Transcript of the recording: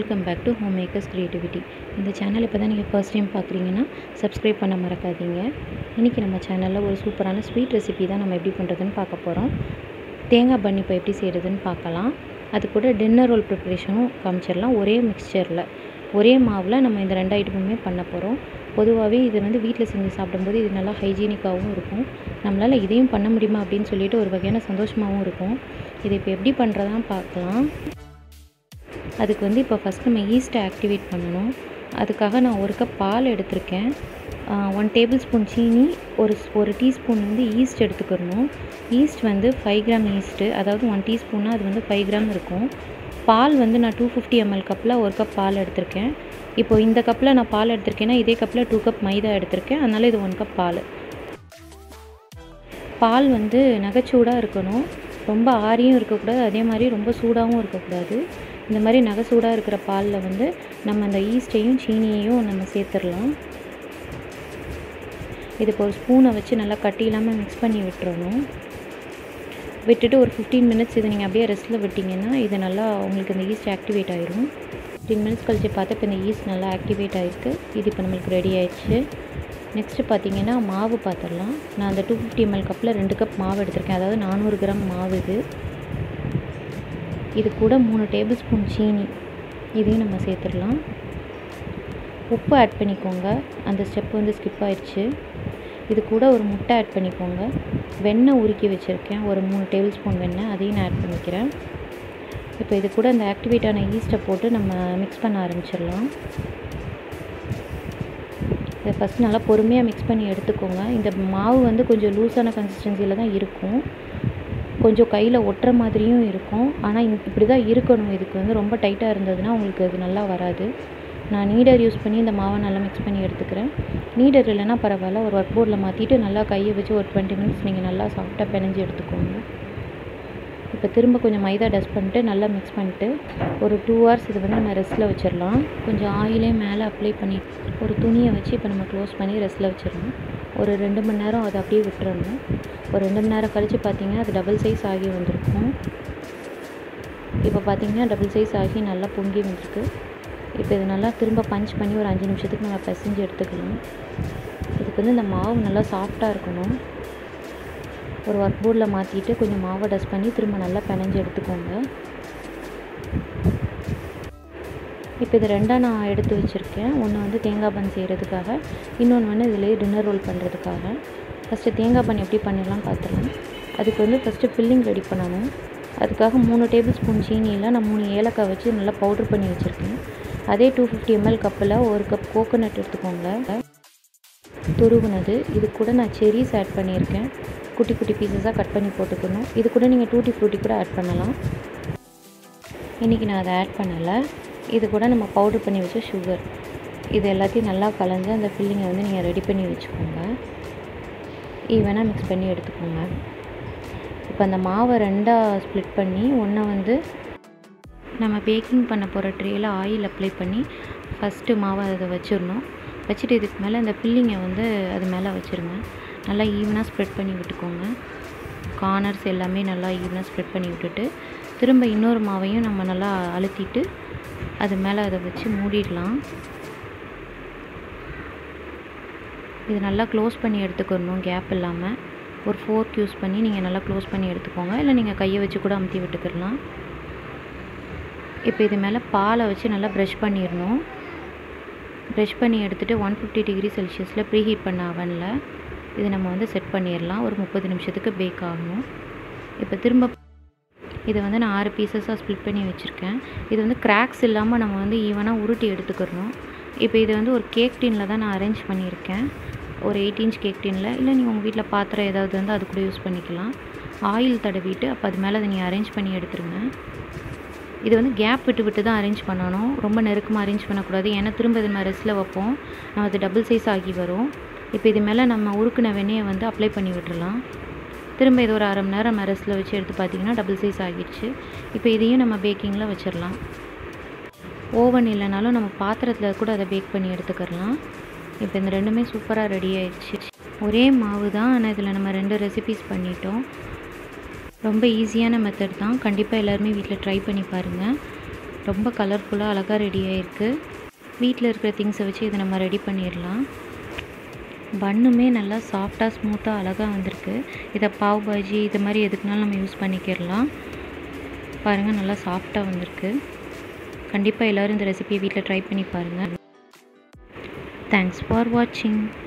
welcome back to home makers creativity இந்த channel இப்போ தான் நீங்கள் ஃபர்ஸ்ட் டைம் பார்க்குறீங்கன்னா சப்ஸ்கிரைப் பண்ண மறக்காதீங்க இன்றைக்கி நம்ம சேனலில் ஒரு சூப்பரான ஸ்வீட் ரெசிபி தான் நம்ம எப்படி பண்ணுறதுன்னு பார்க்க போகிறோம் தேங்காய் பண்ணி இப்போ எப்படி செய்கிறதுன்னு பார்க்கலாம் அது கூட டின்னர் ரோல் ப்ரிப்ரேஷனும் காமிச்சிடலாம் ஒரே மிக்சரில் ஒரே மாவில் நம்ம இந்த ரெண்டு ஐட்டமுமே பண்ண போகிறோம் பொதுவாகவே இது வந்து வீட்டில் செஞ்சு சாப்பிடும்போது இது நல்லா ஹைஜீனிக்காகவும் இருக்கும் நம்மளால் இதையும் பண்ண முடியுமா அப்படின்னு சொல்லிட்டு ஒரு வகையான சந்தோஷமாகவும் இருக்கும் இது இப்போ எப்படி பண்ணுறதான் பார்க்கலாம் அதுக்கு வந்து இப்போ ஃபஸ்ட் நம்ம ஈஸ்ட்டை ஆக்டிவேட் பண்ணணும் அதுக்காக நான் ஒரு கப் பால் எடுத்திருக்கேன் ஒன் டேபிள் ஸ்பூன் சீனி ஒரு ஒரு டீஸ்பூன் வந்து ஈஸ்ட் எடுத்துக்கிறணும் ஈஸ்ட் வந்து ஃபைவ் கிராம் ஈஸ்ட்டு அதாவது ஒன் டீஸ்பூன்னா அது வந்து ஃபைவ் கிராம் இருக்கும் பால் வந்து நான் டூ ஃபிஃப்டி எம்எல் கப்பில் ஒரு கப் பால் எடுத்திருக்கேன் இப்போ இந்த கப்பில் நான் பால் எடுத்திருக்கேன்னா இதே கப்பில் டூ கப் மைதா எடுத்திருக்கேன் அதனால் இது ஒன் கப் பால் பால் வந்து நகைச்சூடாக இருக்கணும் ரொம்ப ஆறியும் இருக்கக்கூடாது அதே மாதிரி ரொம்ப சூடாகவும் இருக்கக்கூடாது இந்த மாதிரி நகை சூடாக இருக்கிற பாலில் வந்து நம்ம அந்த ஈஸ்ட்டையும் சீனியையும் நம்ம சேர்த்துடலாம் இது இப்போ ஒரு ஸ்பூனை வச்சு நல்லா கட்டி இல்லாமல் மிக்ஸ் பண்ணி விட்டுறணும் விட்டுட்டு ஒரு ஃபிஃப்டீன் மினிட்ஸ் இதை நீங்கள் அப்படியே ரெஸ்ட்டில் விட்டிங்கன்னா இது நல்லா உங்களுக்கு இந்த ஈஸ்ட் ஆக்டிவேட் ஆயிரும் ஃபிஃப்டீன் மினிட்ஸ் கழிச்சு பார்த்தா இப்போ இந்த ஈஸ்ட் நல்லா ஆக்டிவேட் ஆகிருக்கு இது இப்போ நம்மளுக்கு ரெடி ஆயிடுச்சு நெக்ஸ்ட்டு பார்த்தீங்கன்னா மாவு பார்த்துடலாம் நான் அந்த டூ ஃபிஃப்டி எம்எல் கப்பில் ரெண்டு கப் மாவு எடுத்திருக்கேன் அதாவது நானூறு கிராம் மாவு இது இது கூட மூணு டேபிள் ஸ்பூன் சீனி இதையும் நம்ம சேர்த்துடலாம் உப்பு ஆட் பண்ணிக்கோங்க அந்த ஸ்டெப் வந்து ஸ்கிப் ஆயிடுச்சு இது கூட ஒரு முட்டை ஆட் பண்ணிக்கோங்க வெண்ணெய் உருக்கி வச்சுருக்கேன் ஒரு மூணு டேபிள் ஸ்பூன் வெண்ணெய் அதையும் நான் ஆட் பண்ணிக்கிறேன் இப்போ இது கூட அந்த ஆக்டிவேட்டான ஈஸ்ட்டை போட்டு நம்ம மிக்ஸ் பண்ண ஆரம்பிச்சிடலாம் இதை ஃபஸ்ட் நல்லா பொறுமையாக மிக்ஸ் பண்ணி எடுத்துக்கோங்க இந்த மாவு வந்து கொஞ்சம் லூஸான கன்சிஸ்டன்சியில் தான் இருக்கும் கொஞ்சம் கையில் ஒட்டுற மாதிரியும் இருக்கும் ஆனால் இப்படி தான் இருக்கணும் இதுக்கு வந்து ரொம்ப டைட்டாக இருந்ததுன்னா உங்களுக்கு அது நல்லா வராது நான் நீடர் யூஸ் பண்ணி இந்த மாவை நல்லா மிக்ஸ் பண்ணி எடுத்துக்கிறேன் நீடர் இல்லைன்னா பரவாயில்ல ஒரு ஒர்க் போர்டில் மாற்றிட்டு நல்லா கையை வச்சு ஒரு டுவெண்ட்டி மினிட்ஸ் நீங்கள் நல்லா சாஃப்டாக பிணைஞ்சு எடுத்துக்கோங்க இப்போ திரும்ப கொஞ்சம் மைதா டஸ்ட் பண்ணிட்டு நல்லா மிக்ஸ் பண்ணிட்டு ஒரு டூ ஹவர்ஸ் இது வந்து நம்ம ரெஸ்ட்டில் வச்சிடலாம் கொஞ்சம் ஆயிலே மேலே அப்ளை பண்ணி ஒரு துணியை வச்சு இப்போ நம்ம க்ளோஸ் பண்ணி ரெஸ்ட்டில் வச்சிடணும் ஒரு ரெண்டு மணி நேரம் அதை அப்படியே விட்டுறணும் ஒரு ரெண்டு மணி நேரம் கழித்து பார்த்தீங்கன்னா அது டபுள் சைஸ் ஆகி வந்திருக்கும் இப்போ பார்த்தீங்கன்னா டபுள் சைஸ் ஆகி நல்லா பொங்கி வந்திருக்கு இப்போ இது நல்லா திரும்ப பஞ்ச் பண்ணி ஒரு அஞ்சு நிமிஷத்துக்கு நம்ம பிசைஞ்சு எடுத்துக்கலாம் இதுக்கு வந்து இந்த மாவு நல்லா சாஃப்டாக இருக்கணும் ஒரு ஒர்க் போர்டில் மாற்றிட்டு கொஞ்சம் மாவை டஸ்ட் பண்ணி திரும்ப நல்லா பிணைஞ்சு எடுத்துக்கோங்க இப்போ இது ரெண்டாக நான் எடுத்து வச்சுருக்கேன் ஒன்று வந்து தேங்காய் பன் செய்கிறதுக்காக இன்னொன்று வந்து இதிலேயே டின்னர் ரோல் பண்ணுறதுக்காக ஃபஸ்ட்டு தேங்காய் பன் எப்படி பண்ணிடலாம் பார்த்துலாம் அதுக்கு வந்து ஃபஸ்ட்டு ஃபில்லிங் ரெடி பண்ணணும் அதுக்காக மூணு டேபிள் ஸ்பூன் சீனியில் நான் மூணு ஏலக்காய் வச்சு நல்லா பவுட்ரு பண்ணி வச்சுருக்கேன் அதே டூ ஃபிஃப்டி எம்எல் கப்பில் ஒரு கப் கோகோனட் எடுத்துக்கோங்க துருவுனது இது கூட நான் செரிஸ் ஆட் பண்ணியிருக்கேன் குட்டி குட்டி பீசஸாக கட் பண்ணி போட்டுக்கணும் இது கூட நீங்கள் டூட்டி ஃப்ரூட்டி கூட ஆட் பண்ணலாம் இன்றைக்கி நான் அதை ஆட் பண்ணலை இது கூட நம்ம பவுட்ரு பண்ணி வச்ச சுகர் இது எல்லாத்தையும் நல்லா கலந்து அந்த ஃபில்லிங்கை வந்து நீங்கள் ரெடி பண்ணி வச்சுக்கோங்க ஈவனாக மிக்ஸ் பண்ணி எடுத்துக்கோங்க இப்போ அந்த மாவை ரெண்டாக ஸ்ப்ளிட் பண்ணி ஒன்றை வந்து நம்ம பேக்கிங் பண்ண போகிற ட்ரேயில் ஆயில் அப்ளை பண்ணி ஃபஸ்ட்டு மாவை அதை வச்சிடணும் வச்சுட்டு இதுக்கு மேலே அந்த ஃபில்லிங்கை வந்து அது மேலே வச்சுருங்க நல்லா ஈவனாக ஸ்ப்ரெட் பண்ணி விட்டுக்கோங்க கார்னர்ஸ் எல்லாமே நல்லா ஈவனாக ஸ்ப்ரெட் பண்ணி விட்டுட்டு திரும்ப இன்னொரு மாவையும் நம்ம நல்லா அழுத்திட்டு அது மேலே அதை வச்சு மூடிடலாம் இது நல்லா க்ளோஸ் பண்ணி எடுத்துக்கணும் கேப் இல்லாமல் ஒரு ஃபோர்க் யூஸ் பண்ணி நீங்கள் நல்லா க்ளோஸ் பண்ணி எடுத்துக்கோங்க இல்லை நீங்கள் கையை வச்சு கூட அமுத்தி விட்டுக்கிடலாம் இப்போ இது மேலே பாலை வச்சு நல்லா ப்ரஷ் பண்ணிடணும் ப்ரஷ் பண்ணி எடுத்துகிட்டு ஒன் ஃபிஃப்டி டிகிரி செல்சியஸில் ப்ரீ ஹீட் பண்ண அவனில் இது நம்ம வந்து செட் பண்ணிடலாம் ஒரு முப்பது நிமிஷத்துக்கு பேக் ஆகணும் இப்போ திரும்ப இதை வந்து நான் ஆறு பீசஸாக ஸ்ப்ளிட் பண்ணி வச்சுருக்கேன் இது வந்து கிராக்ஸ் இல்லாமல் நம்ம வந்து ஈவனாக உருட்டி எடுத்துக்கிறணும் இப்போ இதை வந்து ஒரு கேக் டீனில் தான் நான் அரேஞ்ச் பண்ணியிருக்கேன் ஒரு எயிட் இன்ச் கேக் டீனில் இல்லை நீங்கள் உங்கள் வீட்டில் பாத்திரம் ஏதாவது வந்து அது கூட யூஸ் பண்ணிக்கலாம் ஆயில் தடவிட்டு அப்போ அது மேலே அதை நீங்கள் அரேஞ்ச் பண்ணி எடுத்துருங்க இது வந்து கேப் விட்டு விட்டு தான் அரேஞ்ச் பண்ணணும் ரொம்ப நெருக்கமாக அரேஞ்ச் பண்ணக்கூடாது ஏன்னா திரும்ப இது மாதிரி ரெஸ்ட்டில் வைப்போம் நம்ம அது டபுள் சைஸ் ஆகி வரும் இப்போ இது மேலே நம்ம உருக்குன வெண்ணெயை வந்து அப்ளை பண்ணி விட்டுறலாம் திரும்ப இது ஒரு அரை மணி நேரம் நம்ம ரெஸ்ட்டில் வச்சு எடுத்து பார்த்திங்கன்னா டபுள் சைஸ் ஆகிடுச்சு இப்போ இதையும் நம்ம பேக்கிங்கில் வச்சிடலாம் ஓவன் இல்லைனாலும் நம்ம பாத்திரத்தில் கூட அதை பேக் பண்ணி எடுத்துக்கிறலாம் இப்போ இந்த ரெண்டுமே சூப்பராக ரெடி ஆயிடுச்சு ஒரே மாவு தான் ஆனால் இதில் நம்ம ரெண்டு ரெசிபிஸ் பண்ணிட்டோம் ரொம்ப ஈஸியான மெத்தட் தான் கண்டிப்பாக எல்லாருமே வீட்டில் ட்ரை பண்ணி பாருங்கள் ரொம்ப கலர்ஃபுல்லாக அழகாக ரெடி ஆகிருக்கு வீட்டில் இருக்கிற திங்ஸை வச்சு இதை நம்ம ரெடி பண்ணிடலாம் பன்னுமே நல்லா சாஃப்டாக ஸ்மூத்தாக அழகாக வந்திருக்கு இதை பாவ் பாஜி இது மாதிரி எதுக்குனாலும் நம்ம யூஸ் பண்ணிக்கிடலாம் பாருங்கள் நல்லா சாஃப்டாக வந்திருக்கு கண்டிப்பாக எல்லோரும் இந்த ரெசிபியை வீட்டில் ட்ரை பண்ணி பாருங்கள் தேங்க்ஸ் ஃபார் வாட்சிங்